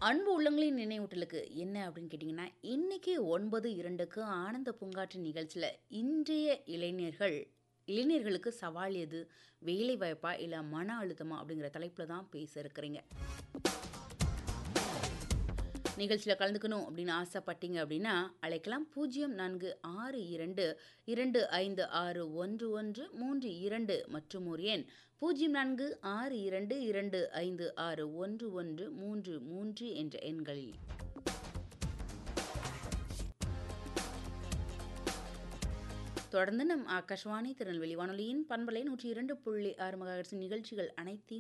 அன்பு உள்ளங்களின் நினைவூட்டலுக்கு என்ன அப்படின்னு கேட்டிங்கன்னா இன்னைக்கு ஒன்பது இரண்டுக்கு ஆனந்த பூங்காற்று நிகழ்ச்சியில் இன்றைய இளைஞர்கள் இளைஞர்களுக்கு சவால் எது வேலை வாய்ப்பா இல்லை மன அழுத்தமா அப்படிங்கிற தலைப்பில் தான் பேச இருக்கிறீங்க நிகழ்ச்சியில் கலந்துக்கணும் அப்படின்னு ஆசைப்பட்டீங்க அப்படின்னா அழைக்கலாம் பூஜ்ஜியம் நான்கு ஆறு இரண்டு இரண்டு ஐந்து ஆறு ஒன்று ஒன்று மூன்று இரண்டு மற்றும் ஒரு எண் பூஜ்ஜியம் நான்கு ஆறு இரண்டு இரண்டு ஐந்து ஆறு ஒன்று ஒன்று மூன்று மூன்று என்ற எண்களில் தொடர்ந்து நம் ஆகாஷ்வாணி திருநெல்வேலி வானொலியின் பண்பலை நூற்றி இரண்டு புள்ளி ஆறு மகாஹெர்ட்ஸ் நிகழ்ச்சிகள் அனைத்தையும்